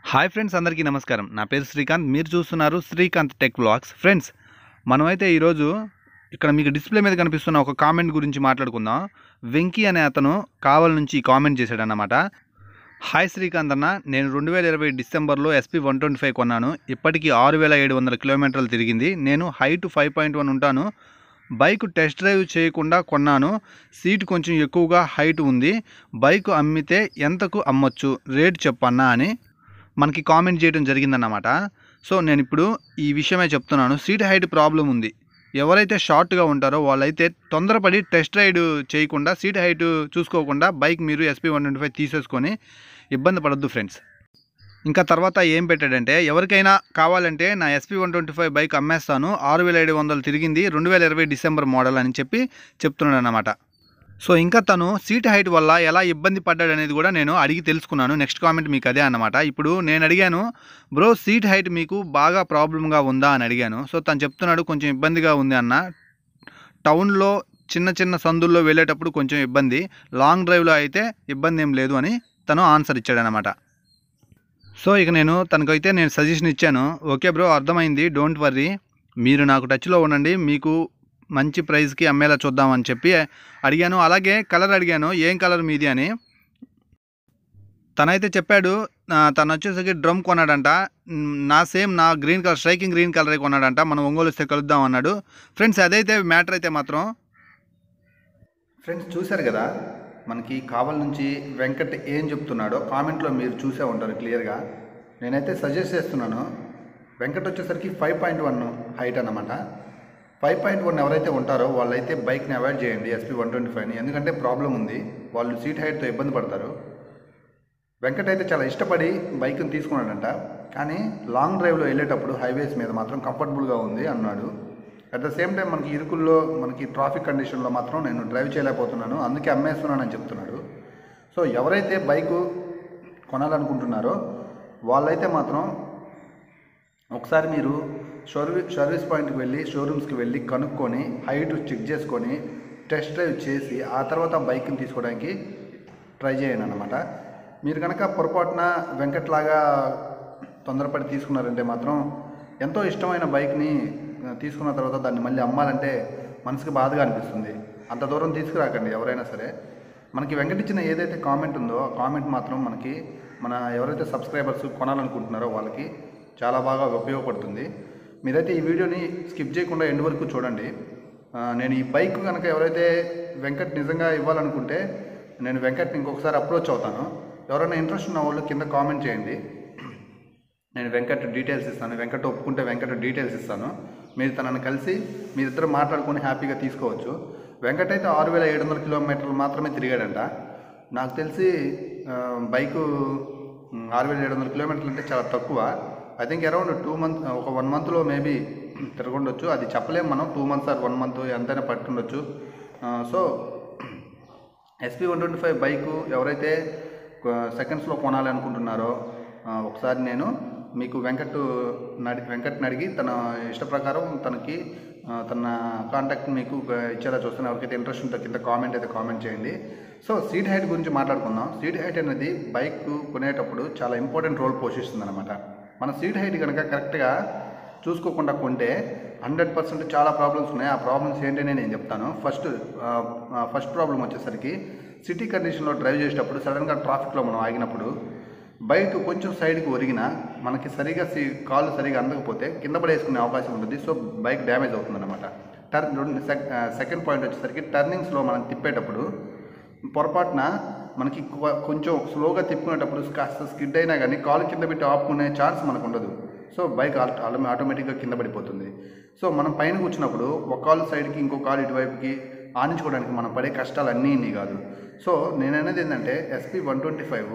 hi friends అందరికీ నమస్కారం నా పేరు శ్రీకాంత్ మీరు చూస్తున్నారు శ్రీకాంత్ టెక్ వ్లాగ్స్ ఫ్రెండ్స్ మనమైతే ఈరోజు ఇక్కడ మీకు డిస్ప్లే మీద కనిపిస్తున్న ఒక కామెంట్ గురించి మాట్లాడుకుందాం వెంకీ అనే అతను కావల్ నుంచి ఈ కామెంట్ చేశాడన్నమాట హాయ్ శ్రీకాంత్ అన్న నేను రెండు వేల ఇరవై డిసెంబర్లో ఎస్పీ వన్ ట్వంటీ ఫైవ్ కొన్నాను ఇప్పటికీ ఆరు వేల ఏడు వందల కిలోమీటర్లు తిరిగింది నేను హైట్ ఫైవ్ పాయింట్ వన్ ఉంటాను బైక్ టెస్ట్ డ్రైవ్ చేయకుండా కొన్నాను సీట్ కొంచెం ఎక్కువగా హైట్ ఉంది బైక్ అమ్మితే ఎంతకు అమ్మొచ్చు రేట్ చెప్పన్నా అని మనకి కామెంట్ చేయడం జరిగిందన్నమాట సో నేను ఇప్పుడు ఈ విషయమే చెప్తున్నాను సీట్ హైట్ ప్రాబ్లం ఉంది ఎవరైతే షార్ట్గా ఉంటారో వాళ్ళైతే తొందరపడి టెస్ట్ రైడ్ చేయకుండా సీట్ హైట్ చూసుకోకుండా బైక్ మీరు ఎస్పీ వన్ ట్వంటీ ఫైవ్ తీసేసుకొని ఇబ్బంది పడద్దు ఫ్రెండ్స్ ఇంకా తర్వాత ఏం పెట్టాడంటే ఎవరికైనా కావాలంటే నా SP one twenty five bike అమ్మేస్తాను ఆరు వేల ఏడు వందలు తిరిగింది రెండు వేల ఇరవై డిసెంబర్ మోడల్ అని చెప్పి చెప్తున్నాడు అన్నమాట సో ఇంకా తను సీట్ హైట్ వల్ల ఎలా ఇబ్బంది పడ్డాడు అనేది కూడా నేను అడిగి తెలుసుకున్నాను నెక్స్ట్ కామెంట్ మీకు అదే అన్నమాట ఇప్పుడు నేను అడిగాను బ్రో సీట్ హైట్ మీకు బాగా ప్రాబ్లంగా ఉందా అని అడిగాను సో తను చెప్తున్నాడు కొంచెం ఇబ్బందిగా ఉంది అన్న టౌన్లో చిన్న చిన్న సందుల్లో వెళ్ళేటప్పుడు కొంచెం ఇబ్బంది లాంగ్ డ్రైవ్లో అయితే ఇబ్బంది ఏం లేదు అని తను ఆన్సర్ ఇచ్చాడనమాట సో ఇక నేను తనకైతే నేను సజెషన్ ఇచ్చాను ఓకే బ్రో అర్థమైంది డోంట్ వర్రీ మీరు నాకు టచ్లో ఉండండి మీకు మంచి ప్రైస్కి అమ్మేలా చూద్దామని చెప్పి అడిగాను అలాగే కలర్ అడిగాను ఏం కలర్ మీది అని తనైతే చెప్పాడు ఆ, తను వచ్చేసరికి డ్రమ్ కొన్నాడంట మ్, నా సేమ్ నా గ్రీన్ కలర్ స్ట్రైకింగ్ గ్రీన్ కలరే కొన్నాడంట మనం ఒంగోలు వస్తే కలుద్దాం అన్నాడు ఫ్రెండ్స్ అదైతే మ్యాటర్ అయితే మాత్రం ఫ్రెండ్స్ చూశారు కదా మనకి కావల్ నుంచి వెంకట్ ఏం చెప్తున్నాడో కామెంట్లో మీరు చూసే ఉంటారు క్లియర్గా నేనైతే సజెస్ట్ చేస్తున్నాను వెంకట్ వచ్చేసరికి ఫైవ్ పాయింట్ వన్ హైట్ అన్నమాట ఫైవ్ పాయింట్ వన్ ఎవరైతే ఉంటారో వాళ్ళైతే బైక్ని అవాయిడ్ చేయండి ఎస్పీ వన్ ట్వంటీ ఫైవ్ని ఎందుకంటే ప్రాబ్లం ఉంది వాళ్ళు సీట్ హైట్తో ఇబ్బంది పడతారు వెంకట్ అయితే చాలా ఇష్టపడి బైక్ని తీసుకున్నాడంట కానీ లాంగ్ డ్రైవ్లో వెళ్ళేటప్పుడు హైవేస్ మీద మాత్రం కంఫర్టబుల్గా ఉంది అన్నాడు అట్ ద సేమ్ టైం మనకి ఇరుకుల్లో మనకి ట్రాఫిక్ కండిషన్లో మాత్రం నేను డ్రైవ్ చేయలేకపోతున్నాను అందుకే అమ్మేస్తున్నానని చెప్తున్నాడు సో ఎవరైతే బైకు కొనాలనుకుంటున్నారో వాళ్ళైతే మాత్రం ఒకసారి మీరు సర్వీస్ సర్వీస్ పాయింట్కి వెళ్ళి షోరూమ్స్కి వెళ్ళి కనుక్కొని హైట్ చెక్ చేసుకొని టెస్ట్ డ్రైవ్ చేసి ఆ తర్వాత బైక్ని తీసుకోవడానికి ట్రై చేయండి అనమాట మీరు కనుక పొరపాటున వెంకట్లాగా తొందరపడి తీసుకున్నారంటే మాత్రం ఎంతో ఇష్టమైన బైక్ని ఆ, తీసుకున్న తర్వాత దాన్ని మళ్ళీ అమ్మాలంటే మనసుకి బాధగా అనిపిస్తుంది అంత దూరం తీసుకురాకండి ఎవరైనా సరే మనకి వెంకట ఇచ్చిన ఏదైతే కామెంట్ ఉందో ఆ కామెంట్ మాత్రం మనకి మన ఎవరైతే సబ్స్క్రైబర్స్ కొనాలనుకుంటున్నారో వాళ్ళకి చాలా బాగా ఉపయోగపడుతుంది మీరైతే ఈ వీడియోని స్కిప్ చేయకుండా ఎండ్ వరకు చూడండి ఆ, నేను ఈ బైక్ కనుక ఎవరైతే వెంకట్ నిజంగా ఇవ్వాలనుకుంటే నేను వెంకట్ని ఇంకొకసారి అప్రోచ్ అవుతాను ఎవరైనా ఇంట్రెస్ట్ ఉన్న వాళ్ళు కింద కామెంట్ చేయండి నేను వెంకట్ డీటెయిల్స్ ఇస్తాను వెంకట్ ఒప్పుకుంటే వెంకట్ డీటెయిల్స్ ఇస్తాను మీరు తనని కలిసి మీరిద్దరు మాట్లాడుకొని హ్యాపీగా తీసుకోవచ్చు వెంకట్ అయితే ఆరు వేల ఏడు వందల కిలోమీటర్లు మాత్రమే తిరిగాడంట నాకు తెలిసి ఆ, బైకు ఉమ్, ఆరు వేల ఏడు వందల కిలోమీటర్లు అంటే చాలా తక్కువ I think around two month ఒక వన్ మంత్లో మేబీ తిరగండొచ్చు అది చెప్పలేం మనం two months or one month ఎంతైనా పట్టుండొచ్చు so SP one twenty five bike ఎవరైతే సెకండ్స్లో కొనాలి అనుకుంటున్నారో ఆ, ఒకసారి నేను మీకు వెంకట్ నడి వెంకట్ని అడిగి తన ఇష్ట ప్రకారం తనకి ఆ, తన కాంటాక్ట్ మీకు ఇచ్చేలా చూస్తాను ఎవరికైతే ఇంట్రెస్ట్ ఉంటే కింద కామెంట్ అయితే కామెంట్ చేయండి సో సీట్ హైట్ గురించి మాట్లాడుకుందాం సీట్ హైట్ అనేది బైక్ కొనేటప్పుడు చాలా ఇంపార్టెంట్ రోల్ పోషిస్తుంది అనమాట మన సీట్ హైట్ కనుక కరెక్ట్గా చూసుకోకుండా కొంటే హండ్రెడ్ పర్సెంట్ చాలా ప్రాబ్లమ్స్ ఉన్నాయి ఆ ప్రాబ్లమ్స్ ఏంటనే నేను చెప్తాను ఫస్ట్ ఫస్ట్ ప్రాబ్లం వచ్చేసరికి సిటీ కండిషన్లో డ్రైవ్ చేసేటప్పుడు సడన్గా ట్రాఫిక్లో మనం ఆగినప్పుడు బైక్ కొంచెం సైడ్కి ఒరిగినా మనకి సరిగా సి కాళ్ళు సరిగా అందకపోతే కింద పడేసుకునే అవకాశం ఉంటుంది సో బైక్ డ్యామేజ్ అవుతుందన్నమాట టర్న్ రెండు సెకండ్ పాయింట్ వచ్చేసరికి టర్నింగ్స్లో మనం తిప్పేటప్పుడు పొరపాటున మనకి కొ- కొంచెం స్లోగా తిప్పుకునేటప్పుడు కాస్త స్కిడ్ అయినా కానీ కాలు కింద పెట్టి ఆపుకునే ఛాన్స్ మనకు ఉండదు సో బైక్ ఆటో ఆటోమేటిక్గా కింద పడిపోతుంది సో మనం పైన కూర్చున్నప్పుడు ఒక కాలు సైడ్కి ఇంకో కాలు ఇటువైపుకి ఆనించుకోవడానికి మనం పడే కష్టాలు అన్నీ ఇన్ని కాదు సో నేను అనేది ఏంటంటే SP one twenty five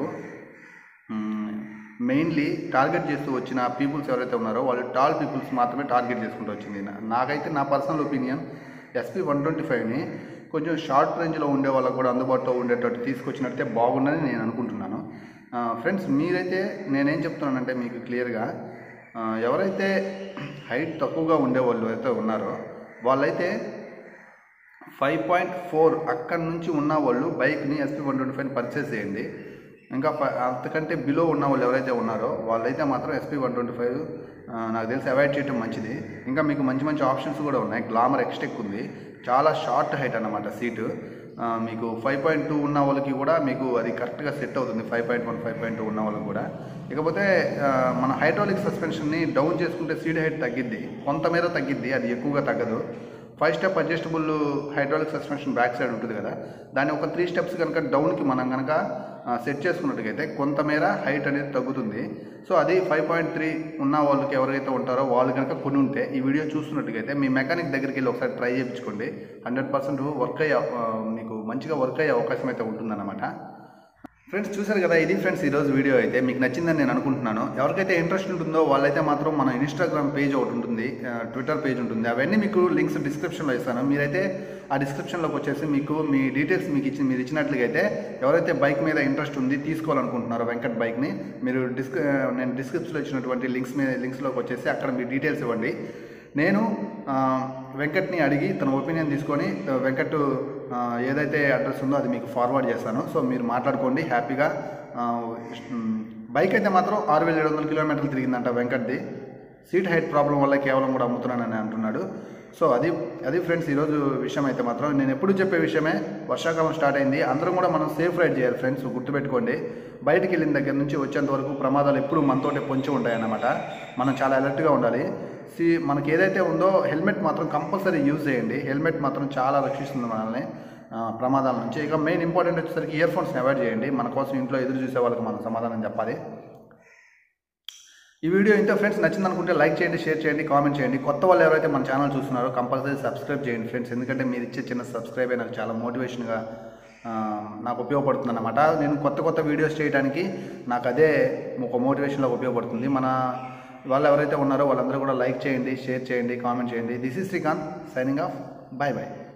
mainly target చేస్తూ వచ్చిన పీపుల్స్ ఎవరైతే ఉన్నారో వాళ్ళు టాల్ పీపుల్స్ మాత్రమే టార్గెట్ చేసుకుంటూ వచ్చింది నా- నాకైతే నా personal opinion SP one twenty ఫైవ్ని కొంచెం షార్ట్ రేంజ్లో ఉండే వాళ్ళకు కూడా అందుబాటులో ఉండేటట్టు తీసుకొచ్చినట్టే బాగుందని నేను అనుకుంటున్నాను ఫ్రెండ్స్ మీరైతే నేనేం చెప్తున్నానంటే మీకు క్లియర్గా ఎవరైతే హైట్ తక్కువగా ఉండేవాళ్ళు అయితే ఉన్నారో వాళ్ళైతే ఫైవ్ పాయింట్ ఫోర్ అక్కడి నుంచి ఉన్న వాళ్ళు బైక్ని SP one twenty five purchase చేయండి ఇంకా ఫ- అంతకంటే బిలో ఉన్న వాళ్ళు ఎవరైతే ఉన్నారో వాళ్ళైతే మాత్రం ఎస్పీ వన్ ట్వంటీ ఫైవ్ నాకు తెలిసి అవాయిడ్ చేయడం మంచిది ఇంకా మీకు మంచి మంచి ఆప్షన్స్ కూడా ఉన్నాయి గ్లామర్ ఎక్స్టెక్ ఉంది చాలా షార్ట్ హైట్ అన్నమాట సీటు ఆ, మీకు ఫైవ్ పాయింట్ టూ ఉన్న వాళ్ళకి కూడా మీకు అది కరెక్ట్గా సెట్ అవుతుంది five point one five point two ఉన్న వాళ్ళకి కూడా ఇకపోతే ఆ, మన హైడ్రాలిక్ సస్పెన్షన్ని డౌన్ చేసుకుంటే సీట్ హైట్ తగ్గిద్ది కొంతమేర తగ్గిద్ది అది ఎక్కువగా తగ్గదు five step adjustable hydraulic suspension back side ఉంటుంది కదా దాన్ని ఒక త్రీ స్టెప్స్ కనుక డౌన్కి మనం కనుక సెట్ చేసుకున్నట్టుగైతే కొంతమేర హైట్ అనేది తగ్గుతుంది సో అది ఫైవ్ పాయింట్ త్రీ ఉన్న వాళ్ళకి ఎవరైతే ఉంటారో వాళ్ళు కనుక కొని ఉంటే ఈ వీడియో చూస్తున్నట్టుగైతే మీ మెకానిక్ దగ్గరికి వెళ్ళి ఒకసారి ట్రై చేయించుకోండి హండ్రెడ్ పర్సెంట్ వర్క్ అయ్యే ఆ, మీకు మంచిగా వర్క్ అయ్యే అవకాశం అయితే ఉంటుందన్నమాట ఫ్రెండ్స్ చూశారు కదా ఇది ఫ్రెండ్స్ ఈరోజు వీడియో అయితే మీకు నచ్చిందని నేను అనుకుంటున్నాను ఎవరికైతే ఇంట్రెస్ట్ ఉంటుందో వాళ్ళైతే మాత్రం మన ఇన్స్టాగ్రామ్ పేజ్ ఒకటి ఉంటుంది ఆ, ట్విట్టర్ పేజ్ ఉంటుంది అవన్నీ మీకు లింక్స్ డిస్క్రిప్షన్లో ఇస్తాను మీరైతే ఆ డిస్క్రిప్షన్లోకి వచ్చేసి మీకు మీ డీటెయిల్స్ మీకు ఇచ్చి మీరు ఇచ్చినట్లుగైతే ఎవరైతే బైక్ మీద ఇంట్రెస్ట్ ఉంది తీసుకోవాలనుకుంటున్నారో వెంకట్ బైక్ని మీరు డిస్క్ నేను డిస్క్రిప్షన్లో ఇచ్చినటువంటి లింక్స్ మీద లింక్స్లోకి వచ్చేసి అక్కడ మీ డీటెయిల్స్ ఇవ్వండి నేను ఆ, వెంకట్ని అడిగి తన ఒపీనియన్ తీసుకొని ఆ, వెంకట్ ఆ, ఏదైతే అడ్రస్ ఉందో అది మీకు ఫార్వర్డ్ చేస్తాను సో మీరు మాట్లాడుకోండి హ్యాపీగా ఆ, ఉమ్, బైక్ అయితే మాత్రం ఆరు వేల ఏడు వందల కిలోమీటర్లు తిరిగిందంట వెంకట్ది సీట్ హైట్ ప్రాబ్లం వల్ల కేవలం కూడా అమ్ముతున్నానని అంటున్నాడు సో అది అది ఫ్రెండ్స్ ఈరోజు విషయం అయితే మాత్రం నేను ఎప్పుడు చెప్పే విషయమే వర్షాకాలం స్టార్ట్ అయింది అందరం కూడా మనం సేఫ్ రైడ్ చేయాలి ఫ్రెండ్స్ గుర్తుపెట్టుకోండి బయటికి వెళ్ళిన దగ్గర నుంచి వచ్చేంత వరకు ప్రమాదాలు ఎప్పుడు మనతోటే పొంచి ఉంటాయన్నమాట మనం చాలా అలర్ట్గా ఉండాలి సి మనకి ఏదైతే ఉందో హెల్మెట్ మాత్రం కంపల్సరీ యూజ్ చేయండి హెల్మెట్ మాత్రం చాలా రక్షిస్తుంది మనల్ని ఆ, ప్రమాదాల నుంచి ఇక మెయిన్ ఇంపార్టెంట్ వచ్చేసరికి ఇయర్ ఫోన్స్ని అవాయిడ్ చేయండి మన కోసం ఇంట్లో ఎదురు చూసే వాళ్ళకి మనం సమాధానం చెప్పాలి ఈ వీడియో ఇంత ఫ్రెండ్స్ నచ్చింది అనుకుంటే లైక్ చేయండి షేర్ చేయండి కామెంట్ చేయండి కొత్త వాళ్ళు ఎవరైతే మన ఛానల్ చూస్తున్నారో కంపల్సరీ సబ్స్క్రైబ్ చేయండి ఫ్రెండ్స్ ఎందుకంటే మీరు ఇచ్చే చిన్న సబ్స్క్రైబ్ నాకు చాలా మోటివేషన్గా ఆ, నాకు ఉపయోగపడుతుంది అనమాట నేను కొత్త కొత్త వీడియోస్ చేయడానికి నాకు అదే ఒక మోటివేషన్లో ఉపయోగపడుతుంది మన వాళ్ళు ఎవరైతే ఉన్నారో వాళ్ళందరూ కూడా లైక్ చేయండి షేర్ చేయండి కామెంట్ చేయండి this is Srikanth signing off bye bye